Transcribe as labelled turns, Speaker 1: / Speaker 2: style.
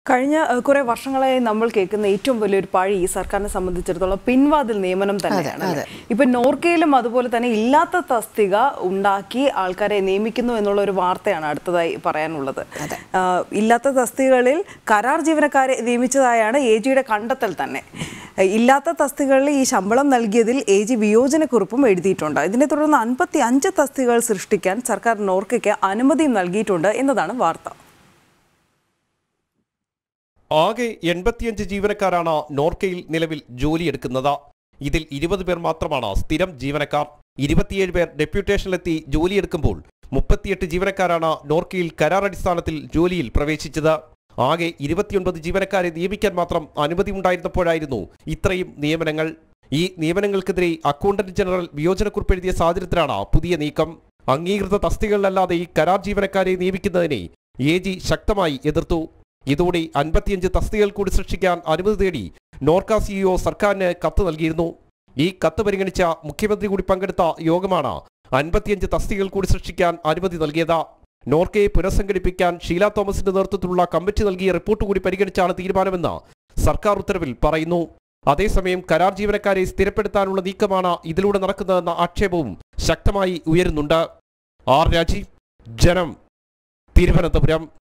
Speaker 1: കഴിഞ്ഞ ഏഹ്, കുറെ വർഷങ്ങളായി നമ്മൾ കേൾക്കുന്ന ഏറ്റവും വലിയൊരു പഴി ഈ സർക്കാരിനെ സംബന്ധിച്ചിടത്തോളം പിൻവാതിൽ നിയമനം തന്നെയാണ്
Speaker 2: അതെ.
Speaker 1: ഇപ്പൊ നോർക്കയിലും അതുപോലെ തന്നെ ഇല്ലാത്ത തസ്തിക ഉണ്ടാക്കി ആൾക്കാരെ നിയമിക്കുന്നു എന്നുള്ള ഒരു വാർത്തയാണ് അടുത്തതായി പറയാനുള്ളത് ആഹ്, ഇല്ലാത്ത തസ്തികകളിൽ കരാർ ജീവനക്കാരെ നിയമിച്ചതായാണ് എ ജിയുടെ കണ്ടെത്തൽ തന്നെ ഏഹ്, ഇല്ലാത്ത തസ്തികകളിൽ ഈ ശമ്പളം നൽകിയതിൽ എ ജി വിയോജനക്കുറിപ്പും എഴുതിയിട്ടുണ്ട് ഇതിനെ തുടർന്ന് അൻപത്തി അഞ്ച് തസ്തികകൾ സൃഷ്ടിക്കാൻ സർക്കാർ നോർക്കയ്ക്ക് അനുമതിയും നൽകിയിട്ടുണ്ട് എന്നതാണ് വാർത്ത
Speaker 3: ആകെ എൺപത്തിയഞ്ച് ജീവനക്കാരാണ് നോർക്കയിൽ നിലവിൽ ജോലിയെടുക്കുന്നത് ഇതിൽ ഇരുപത് പേർ മാത്രമാണ് സ്ഥിരം ജീവനക്കാർ ഇരുപത്തിയേഴ് പേർ ഡെപ്യൂട്ടേഷനിലെത്തി ജോലിയെടുക്കുമ്പോൾ മുപ്പത്തിയെട്ട് ജീവനക്കാരാണ് നോർക്കയിൽ കരാർ അടിസ്ഥാനത്തിൽ ജോലിയിൽ പ്രവേശിച്ചത് ആകെ ഇരുപത്തിയൊൻപത് ജീവനക്കാരെ നിയമിക്കാൻ മാത്രം അനുമതി ഉണ്ടായിരുന്നപ്പോഴായിരുന്നു ഇത്രയും നിയമനങ്ങൾ ഈ നിയമനങ്ങൾക്കെതിരെ അക്കൗണ്ടന്റ് ജനറൽ വിയോജനക്കുറിപ്പ് എഴുതിയ സാഹചര്യത്തിലാണ് പുതിയ നീക്കം അംഗീകൃത തസ്തികകളിലല്ലാതെ ഈ കരാർ ജീവനക്കാരെ നിയമിക്കുന്നതിനെ എ ജി ശക്തമായി എതിർത്തു ഇതോടെ അൻപത്തിയഞ്ച് തസ്തികകൾ കൂടി സൃഷ്ടിക്കാൻ അനുമതി തേടി നോർക്ക സിഇഒ സർക്കാരിന് കത്ത് നൽകിയിരുന്നു ഈ കത്ത് പരിഗണിച്ച മുഖ്യമന്ത്രി കൂടി പങ്കെടുത്ത യോഗമാണ് അൻപത്തിയഞ്ച് തസ്തികകൾ കൂടി സൃഷ്ടിക്കാൻ അനുമതി നൽകിയത് നോർക്കയെ പുനഃസംഘടിപ്പിക്കാൻ ഷീല തോമസിന്റെ നേതൃത്വത്തിലുള്ള കമ്മിറ്റി നൽകിയ റിപ്പോർട്ട് കൂടി പരിഗണിച്ചാണ് തീരുമാനമെന്ന് സർക്കാർ ഉത്തരവിൽ പറയുന്നു അതേസമയം കരാർ ജീവനക്കാരെ സ്ഥിരപ്പെടുത്താനുള്ള നീക്കമാണ് ഇതിലൂടെ നടക്കുന്നതെന്ന ആക്ഷേപവും ശക്തമായി ഉയരുന്നുണ്ട് ആർ രാജീവ് ജനം തിരുവനന്തപുരം